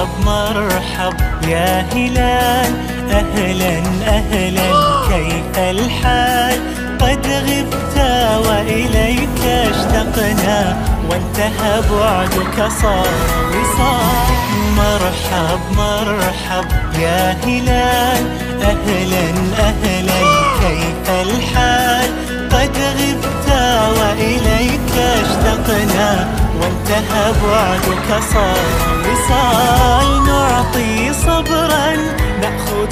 مرحب يا هلال أهلا أهلا كيف الحال قد غبت وإليك اشتقنا وانتهى بعدك صار وصال مرحب مرحب يا هلال أهلا أهلا كيف الحال قد غبت وإليك اشتقنا وانتهى بعدك صار وصال نعطي صبرا نأخذ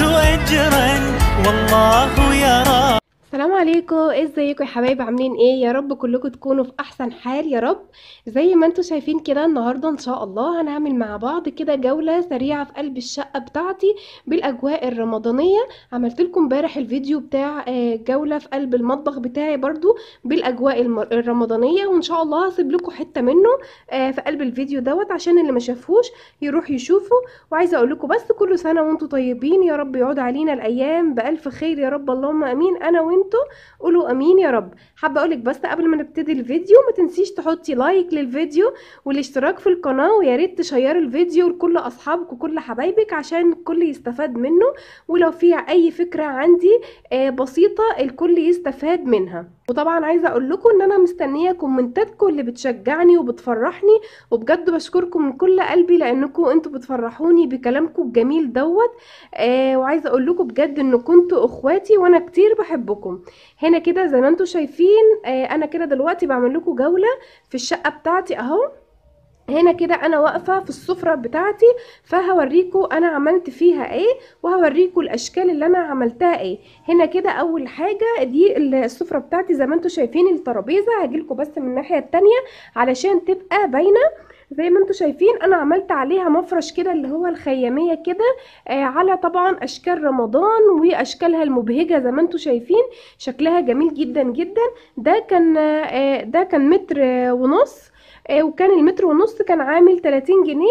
أجرا والله يرى السلام عليكم ازيكم يا حبايبي عاملين ايه يا رب كلكم تكونوا في احسن حال يا رب زي ما انتم شايفين كده النهارده ان شاء الله هنعمل مع بعض كده جوله سريعه في قلب الشقه بتاعتي بالاجواء الرمضانيه عملت لكم امبارح الفيديو بتاع آه، جوله في قلب المطبخ بتاعي برضو بالاجواء الم- الرمضانيه وان شاء الله هسيب لكم حته منه آه، في قلب الفيديو دوت عشان اللي ما شافوش يروح يشوفوا وعايزه اقول لكم بس كل سنه وانتم طيبين يا رب يعود علينا الايام بالف خير يا رب اللهم امين انا وانتم قولوا امين يا رب حابه اقولك بس قبل ما نبتدي الفيديو ما تنسيش تحطي لايك للفيديو والاشتراك في القناه ويا ريت تشيري الفيديو لكل اصحابك وكل حبايبك عشان الكل يستفاد منه ولو في اي فكره عندي آه، بسيطه الكل يستفاد منها وطبعا عايزه اقول لكم ان انا مستنيه كومنتاتكم اللي بتشجعني وبتفرحني وبجد بشكركم من كل قلبي لانكم انتوا بتفرحوني بكلامكم الجميل دوت آه وعايزه اقول لكم بجد ان كنتوا اخواتي وانا كتير بحبكم هنا كده زي ما انتوا شايفين آه انا كده دلوقتي بعمل لكم جوله في الشقه بتاعتي اهو هنا كده انا واقفه في السفره بتاعتي فهوريكم انا عملت فيها ايه وهوريكم الاشكال اللي انا عملتها ايه هنا كده اول حاجه دي السفره بتاعتي زي ما انتم شايفين الترابيزه هجيلكم بس من الناحيه التانية علشان تبقى باينه زي ما انتم شايفين انا عملت عليها مفرش كده اللي هو الخياميه كده آه على طبعا اشكال رمضان واشكالها المبهجه زي ما انتم شايفين شكلها جميل جدا جدا ده كان آه ده كان متر آه ونص آه، وكان المتر ونص كان عامل 30 جنيه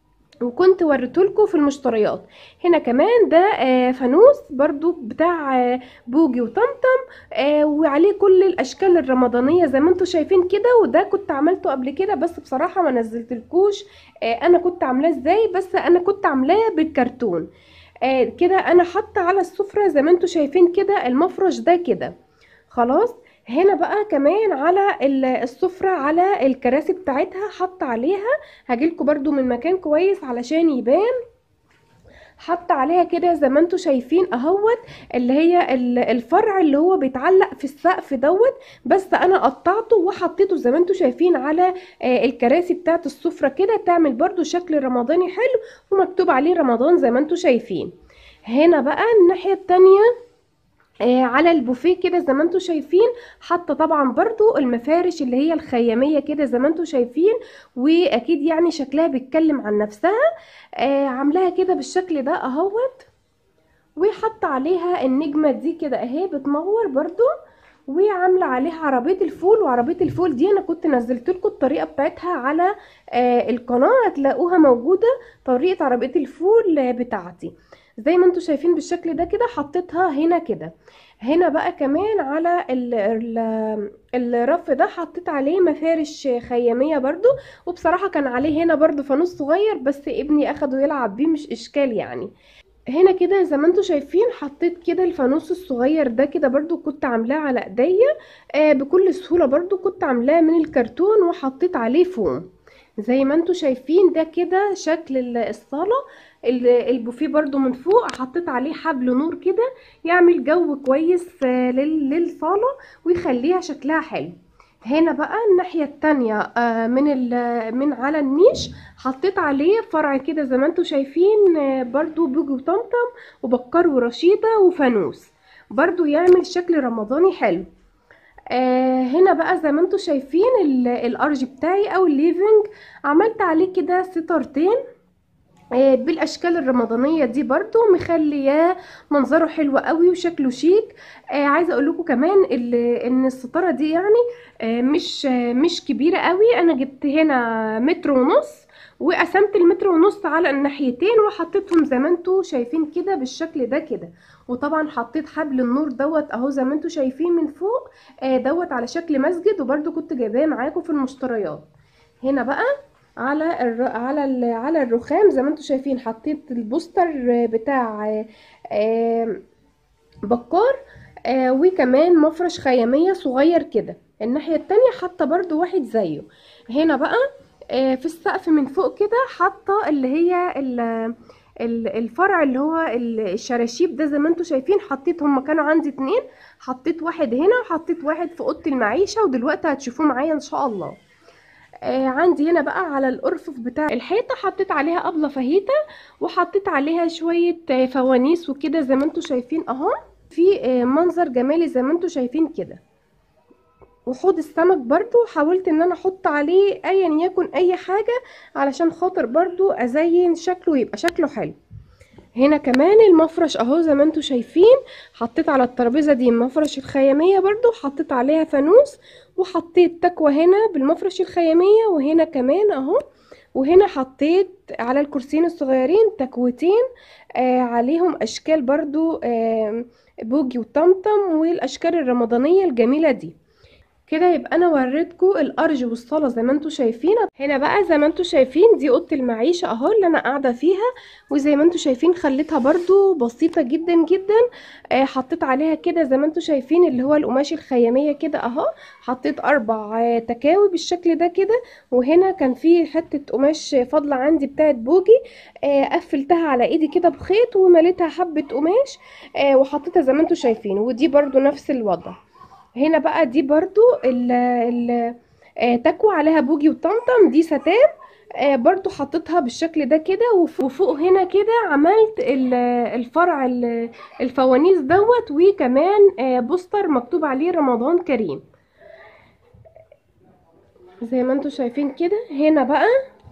وكنت وريتهولكوا في المشتريات هنا كمان ده آه، فانوس برضو بتاع آه، بوجي وطمطم آه، وعليه كل الاشكال الرمضانيه زي ما انتم شايفين كده وده كنت عملته قبل كده بس بصراحه ما نزلتلكوش آه، انا كنت عاملاه ازاي بس انا كنت عاملاه بالكرتون آه، كده انا حاطه على السفره زي ما انتم شايفين كده المفرش ده كده خلاص هنا بقى كمان على ال- السفرة على الكراسي بتاعتها حط عليها هجيلكوا برضو من مكان كويس علشان يبان حط عليها كده زي ما انتوا شايفين اهوت اللي هي ال- الفرع اللي هو بيتعلق في السقف دوت بس انا قطعته وحطيته زي ما انتوا شايفين على آه، الكراسي بتاعت السفرة كده تعمل برضو شكل رمضاني حلو ومكتوب عليه رمضان زي ما انتوا شايفين هنا بقى الناحية التانية آه على البوفيه كده زي ما انتوا شايفين حاطه طبعا برضو المفارش اللي هي الخياميه كده زي ما انتوا شايفين واكيد يعني شكلها بيتكلم عن نفسها آه عاملاها كده بالشكل ده اهوت وحاطه عليها النجمه دي كده اهي بتنور برضو وعامله عليها عربيه الفول وعربيه الفول دي انا كنت نزلت لكم الطريقه بتاعتها على آه القناه هتلاقوها موجوده طريقه عربيه الفول آه، بتاعتي زي ما انتوا شايفين بالشكل ده كده حطيتها هنا كده هنا بقى كمان على ال ال الرف ده حطيت عليه مفارش خيامية برضو وبصراحة كان عليه هنا برضو فانوس صغير بس ابني اخده يلعب بيه مش اشكال يعني هنا كده زي ما انتوا شايفين حطيت كده الفانوس الصغير ده كده برضو كنت عاملاه على ايديا آه بكل سهولة برضو كنت عاملاه من الكرتون وحطيت عليه فوم زي ما انتوا شايفين ده كده شكل ال- الصالة ال- البوفيه برضو من فوق حطيت عليه حبل نور كده يعمل جو كويس آه، لل- للصالة ويخليها شكلها حلو هنا بقى الناحية التانية آه، من ال- من على النيش حطيت عليه فرع كده زي ما انتوا شايفين آه، برضو بوجي وطمطم وبكر ورشيدة وفانوس برضو يعمل شكل رمضاني حلو آه هنا بقى زي ما انتوا شايفين ال- الارج بتاعي او الليفنج عملت عليه كده ستارتين آه، بالاشكال الرمضانيه دي برضو مخلياه منظره حلو قوي وشكله شيك آه عايزه اقول لكم كمان ال- ان الستاره دي يعني آه مش آه مش كبيره قوي انا جبت هنا متر ونص وقسمت المتر ونص على الناحيتين وحطيتهم زي ما انتوا شايفين كده بالشكل ده كده وطبعا حطيت حبل النور دوت اهو زي ما انتوا شايفين من فوق آه دوت على شكل مسجد وبرده كنت جايباه معاكم في المشتريات هنا بقى على الر... على ال... على الرخام زي ما انتم شايفين حطيت البوستر بتاع آه، آه، بكار آه وكمان مفرش خيامية صغير كده الناحية التانية حاطة برضو واحد زيه هنا بقى آه في السقف من فوق كده حاطة اللي هي ال- ال- الفرع اللي هو ال- الشراشيب ده زي ما انتم شايفين حطيت هما كانوا عندي اتنين حطيت واحد هنا وحطيت واحد في اوضه المعيشه ودلوقتي هتشوفوه معايا ان شاء الله آه عندي هنا بقى على الارفف بتاع الحيطه حطيت عليها ابله فاهيتا وحطيت عليها شويه آه، فوانيس وكده زي ما انتم شايفين اهو في آه، منظر جمالي زي ما انتم شايفين كده وحوض السمك برضو حاولت ان انا احط عليه ايا يكن اي حاجه علشان خاطر برضو ازين شكله يبقى شكله حلو هنا كمان المفرش اهو زي ما انتم شايفين حطيت على الترابيزه دي مفرش الخياميه برضو حطيت عليها فانوس وحطيت تكوى هنا بالمفرش الخياميه وهنا كمان اهو وهنا حطيت على الكرسيين الصغيرين تكوتين آه عليهم اشكال برضو آه بوجي وطمطم والاشكال الرمضانيه الجميله دي كده يبقى انا وريتكم الارج والصاله زي ما انتم شايفين هنا بقى زي ما انتم شايفين دي اوضه المعيشه اهو اللي انا قاعده فيها وزي ما انتم شايفين خليتها برضو بسيطه جدا جدا آه حطيت عليها كده زي ما انتم شايفين اللي هو القماش الخياميه كده اهو حطيت اربع آه تكاوي بالشكل ده كده وهنا كان في حته قماش فاضله عندي بتاعت بوجي آه قفلتها على ايدي كده بخيط ومليتها حبه قماش آه وحطيتها زي ما انتم شايفين ودي برضو نفس الوضع هنا بقى دي برضو ال ال آه، تكوى عليها بوجي وطمطم دي ستان آه، برضو حطيتها بالشكل ده كده وف- وفوق هنا كده عملت ال- الفرع ال- الفوانيس دوت وكمان آه، بوستر مكتوب عليه رمضان كريم زي ما انتم شايفين كده هنا بقى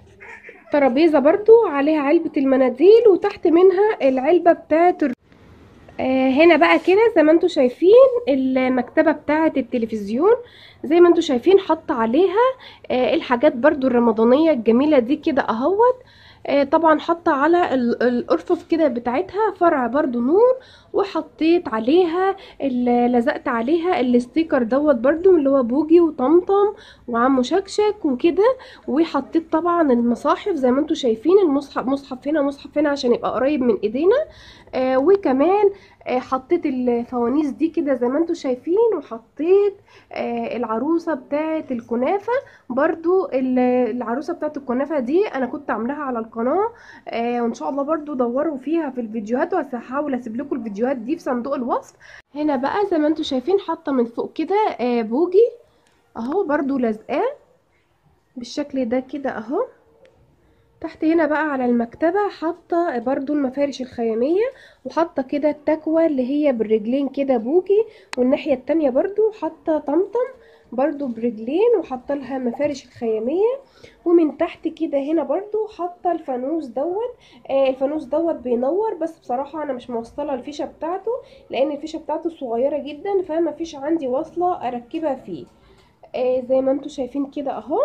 ترابيزة برضو عليها علبة المناديل وتحت منها العلبة بتاعت الر- آه، هنا بقى كده زي ما انتم شايفين المكتبة بتاعة التلفزيون زي ما انتم شايفين حط عليها آه، الحاجات برضو الرمضانية الجميلة دي كده اهوت آه، طبعا حاطة على ال- الأرفف كده بتاعتها فرع برضو نور وحطيت عليها ال- لزقت عليها الستيكر دوت برضو اللي هو بوجي وطمطم وعمو شكشك وكده وحطيت طبعا المصاحف زي ما انتم شايفين المصحف مصحف هنا مصحف هنا عشان يبقى قريب من ايدينا آه وكمان آه حطيت الفوانيس دي كده زي ما انتم شايفين وحطيت آه العروسة بتاعة الكنافة برضو ال- العروسة بتاعة الكنافة دي انا كنت عاملاها على القناة آه وان شاء الله برضو دوروا فيها في الفيديوهات وهحاول اسيب لكم الفيديوهات دي في صندوق الوصف هنا بقى زي ما انتم شايفين حاطة من فوق كده آه بوجي اهو برضو لازقاه بالشكل ده كده اهو تحت هنا بقى على المكتبة حاطة برضو المفارش الخيامية وحاطة كده التكوى اللي هي بالرجلين كده بوجي والناحية التانية برضو حاطة طمطم برضو برجلين وحاطة لها مفارش الخيامية ومن تحت كده هنا برضو حاطة الفانوس دوت آه الفانوس دوت بينور بس بصراحة انا مش موصلة الفيشة بتاعته لان الفيشة بتاعته صغيرة جدا فما فيش عندي واصلة اركبها فيه آه زي ما انتوا شايفين كده اهو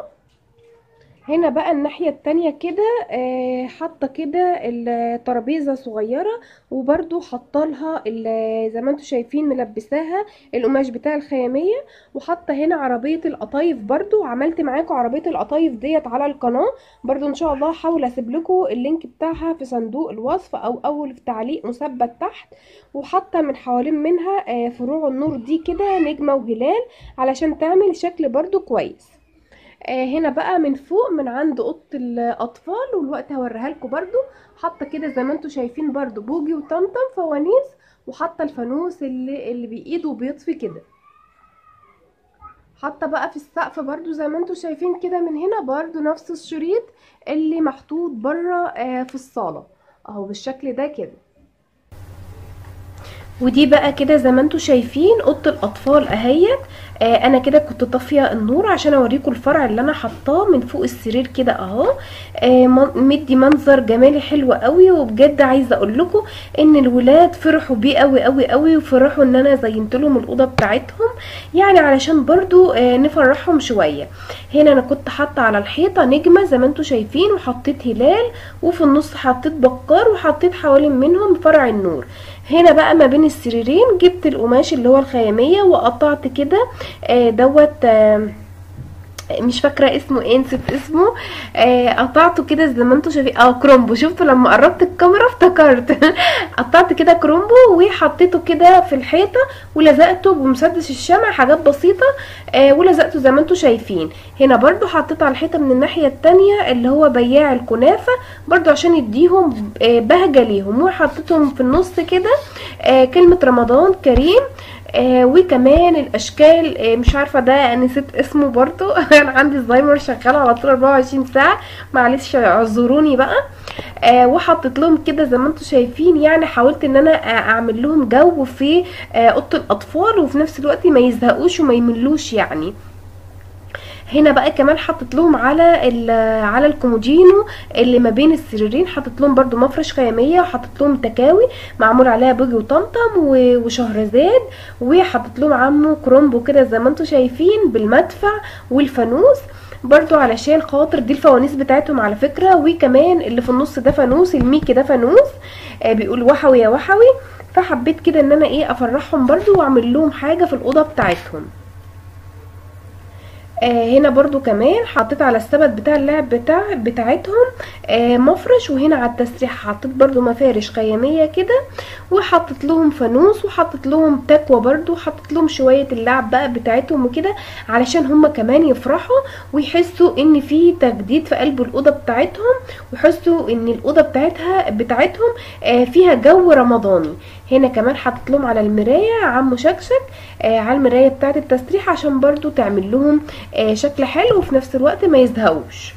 هنا بقى الناحية التانية كده آه، حاطة كده الترابيزة صغيرة وبرضو حاطة لها ال- زي ما انتوا شايفين ملبساها القماش بتاع الخيامية وحاطة هنا عربية القطايف برضو عملت معاكم عربية القطايف ديت على القناة برضو ان شاء الله هحاول اسيب لكم اللينك بتاعها في صندوق الوصف او اول في تعليق مثبت تحت وحاطة من حوالين منها آه، فروع النور دي كده نجمة وهلال علشان تعمل شكل برضو كويس آه هنا بقى من فوق من عند اوضه الاطفال والوقت هوريها لكم برضو حاطه كده زي ما انتم شايفين برضو بوجي وطمطم فوانيس وحاطه الفانوس اللي اللي بايده وبيطفي كده حاطه بقى في السقف برضو زي ما انتم شايفين كده من هنا برضو نفس الشريط اللي محطوط بره آه في الصاله اهو بالشكل ده كده ودي بقى كده زي ما انتم شايفين اوضه الاطفال اهيت آه انا كده كنت طافيه النور عشان اوريكم الفرع اللي انا حطاه من فوق السرير كده اهو آه من- مدي منظر جمالي حلو قوي وبجد عايزه اقول لكم ان الولاد فرحوا بيه قوي قوي قوي وفرحوا ان انا زينت لهم الاوضه بتاعتهم يعني علشان برضو آه نفرحهم شويه هنا انا كنت حاطه على الحيطه نجمه زي ما انتم شايفين وحطيت هلال وفي النص حطيت بكار وحطيت حوالين منهم فرع النور هنا بقى ما بين السريرين جبت القماش اللي هو الخيامية وقطعت كده آه، دوت آه، مش فاكره اسمه ايه نسيت اسمه آه قطعته كده زي ما انتوا شايفين اه كرومبو شفتوا لما قربت الكاميرا افتكرت قطعت كده كرومبو وحطيته كده في الحيطه ولزقته بمسدس الشمع حاجات بسيطه آه ولزقته زي ما انتوا شايفين هنا برضو حطيت على الحيطه من الناحيه التانية اللي هو بياع الكنافه برضو عشان يديهم آه بهجه ليهم وحطيتهم في النص كده آه كلمه رمضان كريم آه وكمان الاشكال آه مش عارفه ده نسيت اسمه برضو انا عندي الزهايمر شغال على طول 24 ساعه معلش اعذروني بقى آه وحطيت لهم كده زي ما انتم شايفين يعني حاولت ان انا آه اعمل لهم جو في آه اوضه الاطفال وفي نفس الوقت ما يزهقوش وما يملوش يعني هنا بقى كمان حطيت لهم على على الكومودينو اللي ما بين السريرين حطيت لهم برده مفرش خياميه وحطيت لهم تكاوي معمول عليها بوجي وطمطم وشهرزاد وحطيت لهم عمو كرومبو كده زي ما انتم شايفين بالمدفع والفانوس برضو علشان خاطر دي الفوانيس بتاعتهم على فكرة وكمان اللي في النص ده فانوس الميكي ده فانوس آه بيقول وحوي يا وحوي فحبيت كده ان انا ايه افرحهم برضو واعمل لهم حاجة في الاوضة بتاعتهم آه هنا برضو كمان حطيت على السبت بتاع اللعب بتاع بتاعتهم آه مفرش وهنا على التسريح حطيت برضو مفارش خيامية كده وحطيت لهم فانوس وحطيت لهم تكوى برضو حطيت لهم شوية اللعب بقى بتاعتهم وكده علشان هما كمان يفرحوا ويحسوا ان في تجديد في قلب الأوضة بتاعتهم ويحسوا ان الأوضة بتاعتها بتاعتهم آه فيها جو رمضاني هنا كمان حطيت لهم على المراية عمو شكشك آه على المراية بتاعة التسريح عشان برضو تعمل لهم آه شكل حلو وفي نفس الوقت ما يزهقوش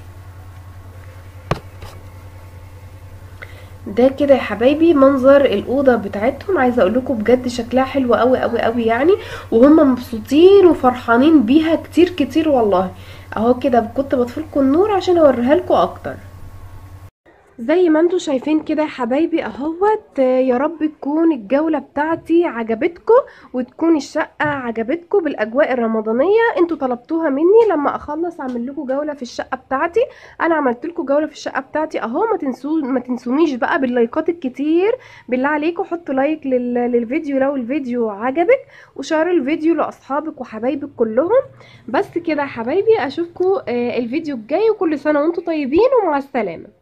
ده كده يا حبايبي منظر الاوضه بتاعتهم عايزه اقول لكم بجد شكلها حلو قوي قوي قوي يعني وهم مبسوطين وفرحانين بيها كتير كتير والله اهو كده كنت بطفلكم النور عشان اوريها لكم اكتر زي ما انتوا شايفين كده يا حبايبي اهوت يا رب تكون الجولة بتاعتي عجبتكم وتكون الشقة عجبتكم بالاجواء الرمضانية انتوا طلبتوها مني لما اخلص اعمل لكم جولة في الشقة بتاعتي انا عملت لكم جولة في الشقة بتاعتي اهو ما تنسوا ما تنسونيش بقى باللايكات الكتير بالله عليكم حطوا لايك لل... للفيديو لو الفيديو عجبك وشير الفيديو لاصحابك وحبايبك كلهم بس كده يا حبايبي اشوفكم الفيديو الجاي وكل سنة وانتم طيبين ومع السلامة